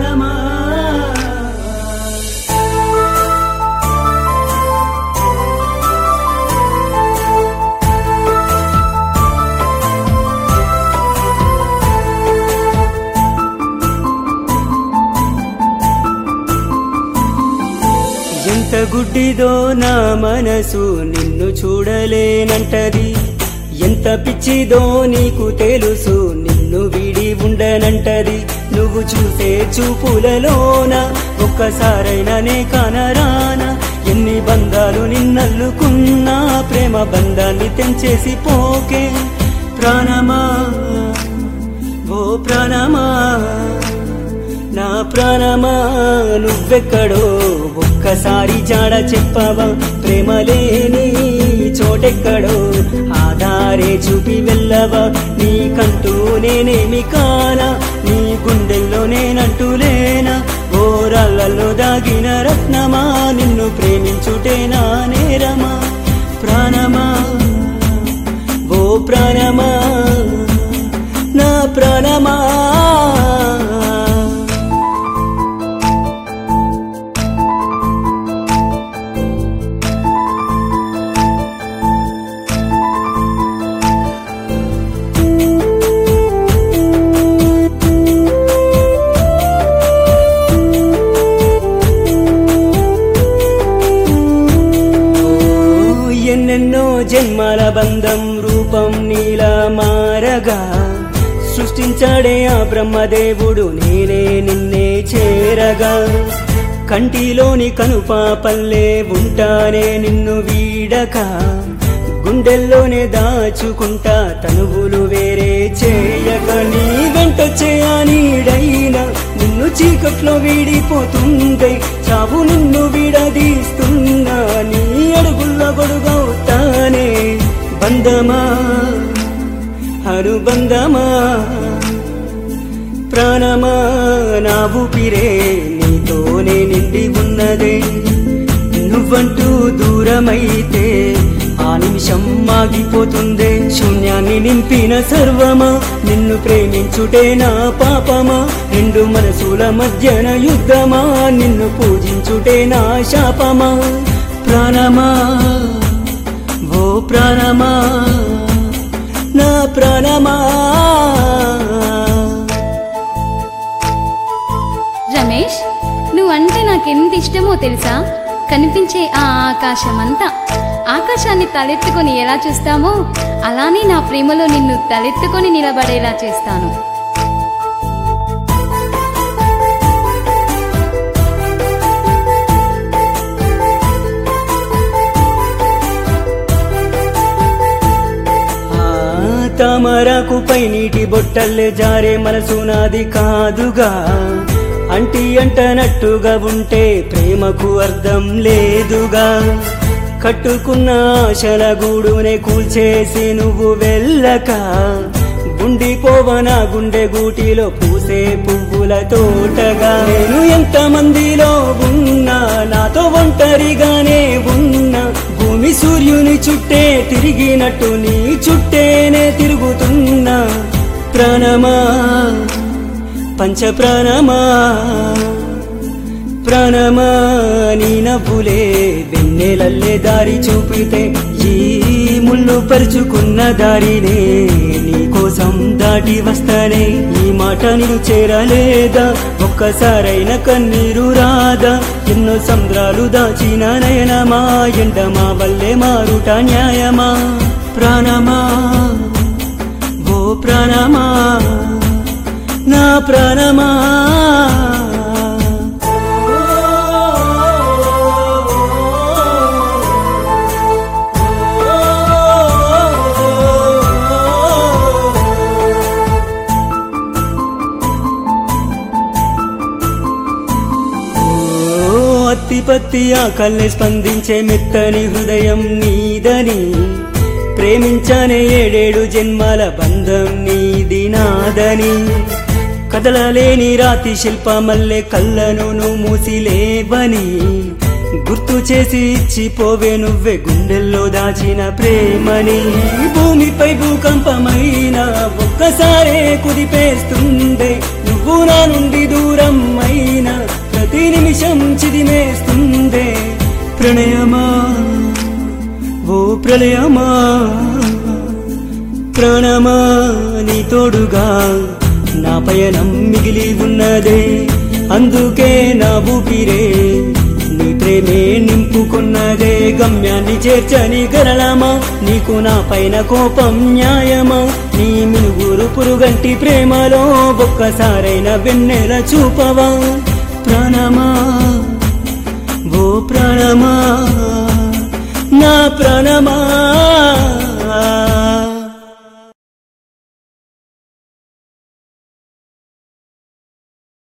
ప్రాణమా ఎంత గుడ్డిదో నా మనసు నిన్ను చూడలేనంటది ఎంత పిచ్చిదో నీకు తెలుసు నిన్ను వీడి ఉండనంటది నువ్వు చూసే చూపులలోన ఒక్కసారైనా నే కానరానా ఎన్ని బంధాలు నిన్నల్లుకున్నా ప్రేమ బంధాన్ని తెంచేసి పోకే ప్రాణమా ఓ ప్రాణమా నా ప్రాణమా నువ్వెక్కడో ఒక్కసారి జాడ చెప్పవా ప్రేమ లేని చోటెక్కడో ఆధారే చూపి వెళ్ళవా నీకంటూ నేనేమి కానా నీ గుండెల్లో నేనంటూ లేనా ఓరాళ్ళల్లో దాగిన రత్నమా నిన్ను ప్రేమించుటే నా నేరమా ప్రాణమా ఓ ప్రాణమా నా ప్రాణమా ఓ, ఎన్నెన్నో జన్మల బంధం రూపం నీలా మారగా సృష్టించాడే ఆ బ్రహ్మదేవుడు నేనే నిన్నే చేరగా కంటిలోని కనుపాపల్లే ఉంటానే నిన్ను వీడక గుండెల్లోనే దాచుకుంటా తనువులు వేరే చేయక నీ వెంటొచ్చే ఆ నీడైనా నిన్ను చీకట్లో వీడిపోతుంది చావు నిన్ను విడదీస్తున్నా నీ అడుగుల్లో గొడుగవుతానే బంధమా అనుబంధమా ప్రాణమా నా ఊపిరే నీతోనే నిండి ఉన్నదే నువ్వంటూ దూరమైతే ఆ నిమిషం ఆగిపోతుందే శూన్యాన్ని నింపిన సర్వమా నిన్ను ప్రేమించుటే నా పాపమా రెండు మనసుల మధ్యన యుద్ధమా నిన్ను పూజించుటే నా శాపమా ప్రాణమా ఓ ప్రాణమా నా ప్రాణమా రమేష్ నువ్వంటే నాకెంత ఇష్టమో తెలుసా కనిపించే ఆ ఆకాశం అంతా ఆకాశాన్ని తలెత్తుకొని ఎలా చూస్తామో అలానే నా ప్రేమలో నిన్ను తలెత్తుకొని నిలబడేలా చేస్తాను ఆ తామరకు పై నీటి బొట్టల్లే జారే మనసు నాది కాదుగా అంటి అంటనట్టుగా ఉంటే ప్రేమకు అర్థం లేదుగా కట్టుకున్న ఆశల గూడునే కూల్చేసి నువ్వు వెళ్ళక గుండిపోవన గుండె గూటిలో పూసే పువ్వుల తోటగా నేను ఎంత మందిలో ఉన్నా నాతో ఒంటరిగానే ఉన్నా భూమి సూర్యుని చుట్టే తిరిగినట్టు నీ చుట్టేనే తిరుగుతున్నా ప్రాణమా పంచ ప్రాణమా ప్రాణమా నీ నవ్వులే వెన్నెలల్లే దారి చూపితే ఈ ముళ్ళు పరుచుకున్న దారినే నీ కోసం దాటి వస్తానే ఈ మాట నీవు చేరలేదా ఒక్కసారైన కన్నీరు రాదా ఎన్నో సంద్రాలు దాచిన నయనమా ఎండమా వల్లే మారుట న్యాయమా ప్రాణమా ఓ ప్రాణమా నా ప్రాణమా ఓ అత్తిపత్తి ఆ కళ్ళె స్పందించే మెత్తని హృదయం నీదని ప్రేమించానే ఏడేడు జన్మాల బంధం నీది నాదని కదలలేని రాతి శిల్పమల్లె కళ్ళను నువ్వు మూసిలేవని గుర్తు చేసి ఇచ్చిపోవే నువ్వే గుండెల్లో దాచిన ప్రేమని భూమిపై భూకంపమైన ఒక్కసారే కుదిపేస్తుందే నువ్వు నా నుండి దూరం అయి ప్రణయమా ఓ ప్రళయమా ప్రాణమా నీ తోడుగా నా పయనం మిగిలి ఉన్నదే అందుకే నా ఊపిరే నీ ప్రేమే నింపుకున్నదే గమ్యాన్ని చేర్చని గరళమా నీకు నా పైన కోపం న్యాయమా నీ మినుగురు పురుగంటి ప్రేమలో ఒక్కసారైన వెన్నెల చూపవా ప్రాణమా ఓ ప్రాణమా నా ప్రాణమా